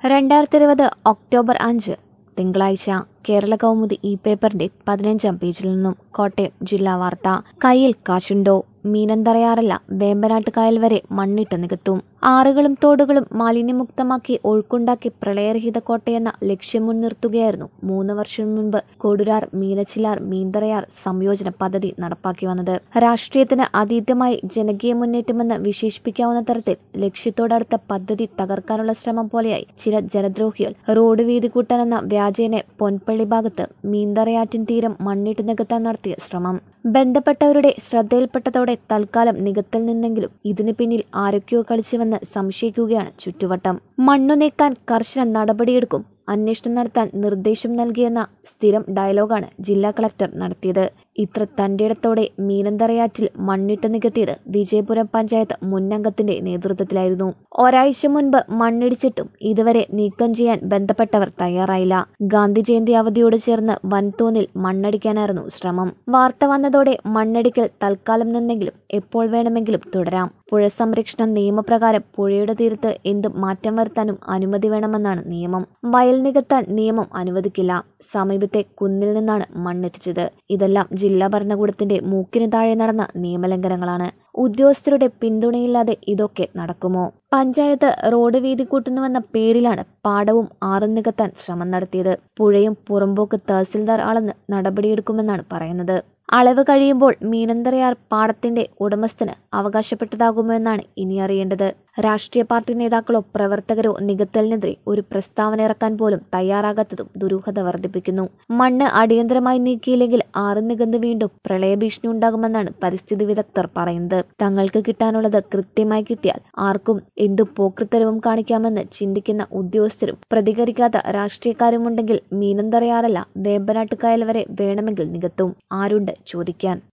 രണ്ടായിരത്തി ഇരുപത് ഒക്ടോബർ അഞ്ച് തിങ്കളാഴ്ച കേരള കൗമുദി ഈ പേപ്പറിന്റെ പതിനഞ്ചാം പേജിൽ നിന്നും കോട്ടയം ജില്ലാ വാർത്ത കയ്യിൽ കാശുണ്ടോ മീനന്തറയാറല്ല വേമ്പനാട്ട് കായൽ വരെ മണ്ണിട്ട് നികത്തും ആറുകളും തോടുകളും മാലിന്യമുക്തമാക്കി ഒഴുക്കുണ്ടാക്കി പ്രളയരഹിത കോട്ടയെന്ന ലക്ഷ്യം മുൻനിർത്തുകയായിരുന്നു മൂന്ന് വർഷം മുൻപ് കൊടുരാർ മീനച്ചിലാർ മീന്തറയാർ സംയോജന പദ്ധതി നടപ്പാക്കി വന്നത് രാഷ്ട്രീയത്തിന് അതീതമായി ജനകീയ മുന്നേറ്റമെന്ന് വിശേഷിപ്പിക്കാവുന്ന തരത്തിൽ ലക്ഷ്യത്തോടടുത്ത പദ്ധതി തകർക്കാനുള്ള ശ്രമം പോലെയായി ചില ജനദ്രോഹികൾ റോഡ് വീതി കൂട്ടാനെന്ന വ്യാജേനെ പൊൻപള്ളി ഭാഗത്ത് മീന്തറയാറ്റിൻ തീരം മണ്ണിട്ട് നികത്താൻ നടത്തിയ ശ്രമം ബന്ധപ്പെട്ടവരുടെ ശ്രദ്ധയിൽപ്പെട്ടതോടെ തൽക്കാലം നികത്തിൽ നിന്നെങ്കിലും ഇതിനു പിന്നിൽ ആരൊക്കെയോ കളിച്ചുവെന്ന് സംശയിക്കുകയാണ് ചുറ്റുവട്ടം മണ്ണു നീക്കാൻ കർശന നടപടിയെടുക്കും അന്വേഷണം നടത്താൻ നിർദ്ദേശം നൽകിയെന്ന സ്ഥിരം ഡയലോഗാണ് ജില്ലാ കളക്ടർ നടത്തിയത് ഇത്ര തന്റെയിടത്തോടെ മീനന്തറയാറ്റിൽ മണ്ണിട്ട് നികത്തിയത് വിജയപുരം പഞ്ചായത്ത് മുന്നംഗത്തിന്റെ നേതൃത്വത്തിലായിരുന്നു ഒരാഴ്ച മുൻപ് മണ്ണിടിച്ചിട്ടും ഇതുവരെ നീക്കം ചെയ്യാൻ ബന്ധപ്പെട്ടവർ തയ്യാറായില്ല ഗാന്ധി ജയന്തി അവധിയോട് ചേർന്ന് വൻതോന്നിൽ മണ്ണടിക്കാനായിരുന്നു ശ്രമം വാർത്ത വന്നതോടെ മണ്ണടിക്കൽ തൽക്കാലം നിന്നെങ്കിലും എപ്പോൾ വേണമെങ്കിലും തുടരാം പുഴ സംരക്ഷണ നിയമപ്രകാരം പുഴയുടെ തീരത്ത് എന്ത് മാറ്റം വരുത്താനും അനുമതി വേണമെന്നാണ് നിയമം വയൽ നികത്താൻ നിയമം അനുവദിക്കില്ല സമീപത്തെ കുന്നിൽ നിന്നാണ് മണ്ണെത്തിച്ചത് ഇതെല്ലാം ജില്ലാ ഭരണകൂടത്തിന്റെ മൂക്കിന് താഴെ നടന്ന നിയമലംഘനങ്ങളാണ് ഉദ്യോഗസ്ഥരുടെ പിന്തുണയില്ലാതെ ഇതൊക്കെ നടക്കുമോ പഞ്ചായത്ത് റോഡ് വീതി കൂട്ടുന്നുവെന്ന പേരിലാണ് പാടവും ആറും നികത്താൻ ശ്രമം നടത്തിയത് പുഴയും പുറമ്പോക്ക് തഹസിൽദാർ അളന്ന് നടപടിയെടുക്കുമെന്നാണ് പറയുന്നത് അളവ് കഴിയുമ്പോൾ മീനന്തറയാർ പാടത്തിന്റെ ഉടമസ്ഥന് അവകാശപ്പെട്ടതാകുമോ എന്നാണ് ഇനി അറിയേണ്ടത് രാഷ്ട്രീയ പാർട്ടി നേതാക്കളോ പ്രവർത്തകരോ നികത്തലിനെതിരെ ഒരു പ്രസ്താവന ഇറക്കാൻ പോലും തയ്യാറാകാത്തതും ദുരൂഹത വർദ്ധിപ്പിക്കുന്നു മണ്ണ് അടിയന്തരമായി നീക്കിയില്ലെങ്കിൽ ആറ് നികന്ന് വീണ്ടും പ്രളയഭീഷണി ഉണ്ടാകുമെന്നാണ് പരിസ്ഥിതി വിദഗ്ധർ പറയുന്നത് തങ്ങൾക്ക് കിട്ടാനുള്ളത് കൃത്യമായി കിട്ടിയാൽ ആർക്കും എന്തു പോക്കൃത്തരവും കാണിക്കാമെന്ന് ചിന്തിക്കുന്ന ഉദ്യോഗസ്ഥരും പ്രതികരിക്കാത്ത രാഷ്ട്രീയക്കാരുമുണ്ടെങ്കിൽ മീനന്തറയാറല്ല വേമ്പനാട്ടുകായൽ വരെ വേണമെങ്കിൽ നികത്തും ആരുണ്ട് ചോദിക്കാൻ